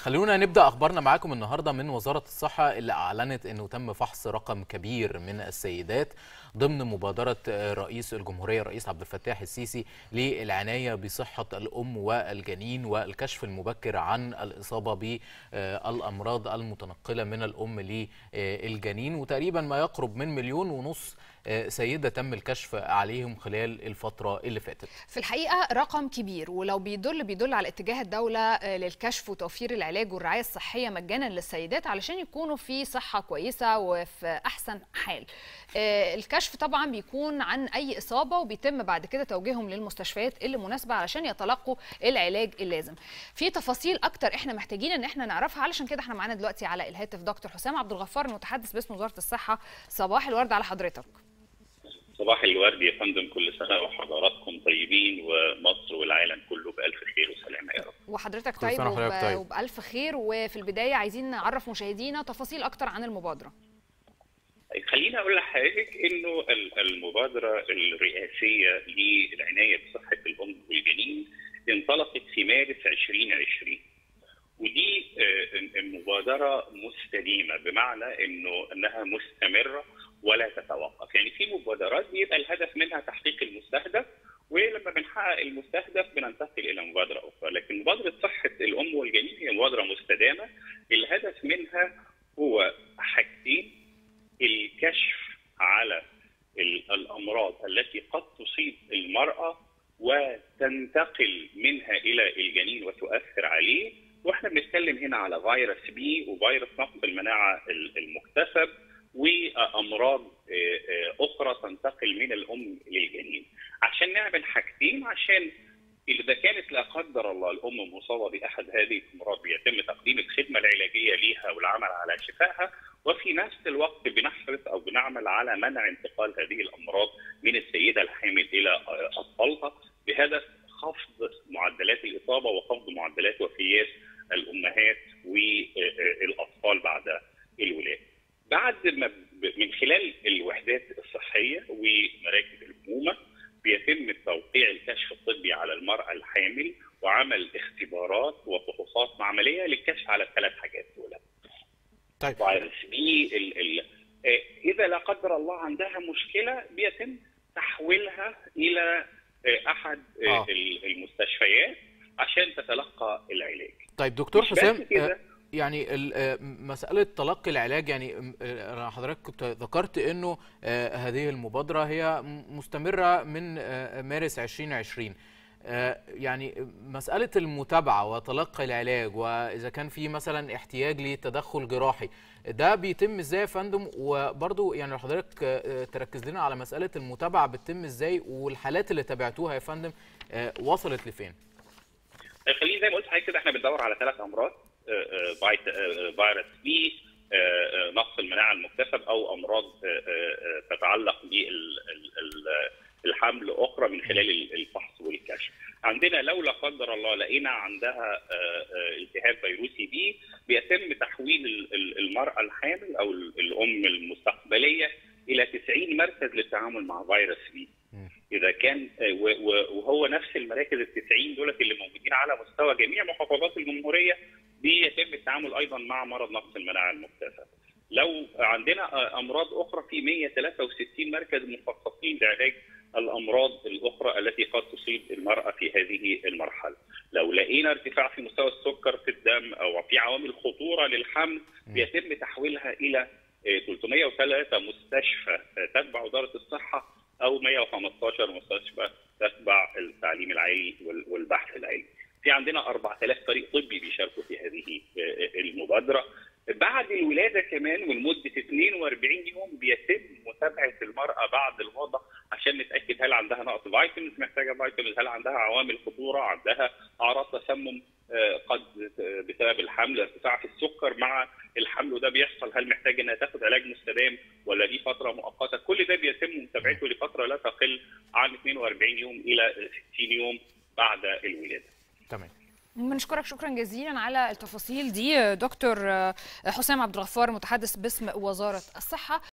خلونا نبدا اخبارنا معاكم النهارده من وزاره الصحه اللي اعلنت انه تم فحص رقم كبير من السيدات ضمن مبادره رئيس الجمهوريه الرئيس عبد الفتاح السيسي للعنايه بصحه الام والجنين والكشف المبكر عن الاصابه بالامراض المتنقله من الام للجنين وتقريبا ما يقرب من مليون ونص سيده تم الكشف عليهم خلال الفتره اللي فاتت. في الحقيقه رقم كبير ولو بيدل بيدل على اتجاه الدوله للكشف وتوفير العلاج والرعايه الصحيه مجانا للسيدات علشان يكونوا في صحه كويسه وفي احسن حال. الكشف طبعا بيكون عن اي اصابه وبيتم بعد كده توجيههم للمستشفيات اللي مناسبه علشان يتلقوا العلاج اللازم. في تفاصيل اكتر احنا محتاجين ان احنا نعرفها علشان كده احنا معانا دلوقتي على الهاتف دكتور حسام عبد الغفار المتحدث باسم وزاره الصحه. صباح الورد على حضرتك. صباح الورد يا فندم كل سنه وحضراتكم طيبين ومصر والعالم كله بالف خير وسلامه يا رب. وحضرتك طيب, وب... طيب وبالف خير وفي البدايه عايزين نعرف مشاهدينا تفاصيل اكتر عن المبادره. خليني اقول لحضرتك انه المبادره الرئاسيه للعنايه بصحه الام والجنين انطلقت في مارس 2020 ودي مبادره مستديمه بمعنى انه انها مستمره ولا تتوقف، يعني في مبادرات بيبقى الهدف منها تحقيق المستهدف ولما بنحقق المستهدف بننتقل الى مبادره اخرى، لكن مبادره صحه الام والجنين هي مبادره مستدامه الهدف منها هو حاجتين الكشف على الامراض التي قد تصيب المراه وتنتقل منها الى الجنين وتؤثر عليه واحنا بنتكلم هنا على فيروس بي وفيروس نقص المناعه المكتسب وامراض اخرى تنتقل من الام للجنين عشان نعمل حاجتين عشان اذا كانت لا قدر الله الام مصابه باحد هذه الامراض بيتم تقديم الخدمه العلاجيه ليها والعمل على شفائها وفي نفس الوقت بنحرص او بنعمل على منع انتقال هذه الامراض من السيده الحامل الى اطفالها بهدف خفض معدلات الاصابه وخفض معدلات وفيات الامهات والاطفال بعد الولاده. بعد ما من خلال الوحدات الصحيه ومراكز الامومه بيتم توقيع الكشف الطبي على المراه الحامل وعمل اختبارات وفحوصات معمليه للكشف على الثلاث حاجات دول. طيب فيروس بي ال ال اذا لا قدر الله عندها مشكله بيتم تحويلها الى احد آه. المستشفيات عشان تتلقى العلاج. طيب دكتور حسام يعني مسألة تلقي العلاج يعني حضرتك كنت ذكرت انه هذه المبادرة هي مستمرة من مارس 2020 يعني مسألة المتابعة وتلقي العلاج وإذا كان في مثلا احتياج لتدخل جراحي ده بيتم ازاي يا فندم وبرضه يعني لو حضرتك تركز لنا على مسألة المتابعة بتتم ازاي والحالات اللي تابعتوها يا فندم وصلت لفين؟ خليني زي ما قلت حضرتك كده احنا بندور على ثلاث امراض فيروس بي نقص المناعه المكتسب او امراض تتعلق بالحمل اخرى من خلال الفحص والكشف. عندنا لو لا قدر الله لقينا عندها التهاب فيروسي بي بيتم تحويل المراه الحامل او الام المستقبليه الى 90 مركز للتعامل مع فيروس بي. اذا كان وهو نفس المراكز ال 90 دولت اللي موجودين على مستوى جميع محافظات الجمهوريه بيتم التعامل ايضا مع مرض نقص المناعه المكتسب. لو عندنا امراض اخرى في 163 مركز مخصصين لعلاج الامراض الاخرى التي قد تصيب المراه في هذه المرحله. لو لقينا ارتفاع في مستوى السكر في الدم او في عوامل خطوره للحمل بيتم تحويلها الى 303 مستشفى تتبع وزاره الصحه او 115 مستشفى تتبع التعليم العالي والبحث العلمي. في عندنا 4000 فريق طبي بيشاركوا في هذه المبادره. بعد الولاده كمان ولمده 42 يوم بيتم متابعه المراه بعد الوضع عشان نتاكد هل عندها نقص فيتامينز محتاجه فيتامينز، هل عندها عوامل خطوره، عندها اعراض تسمم قد بسبب الحمل، ارتفاع في السكر مع الحمل وده بيحصل، هل محتاجه انها تاخد علاج مستدام ولا دي فتره مؤقته؟ كل ده بيتم متابعته لفتره لا تقل عن 42 يوم الى 60 يوم بعد الولاده. تمام. بنشكرك شكرا جزيلا على التفاصيل دي دكتور حسام عبد الغفار متحدث باسم وزاره الصحه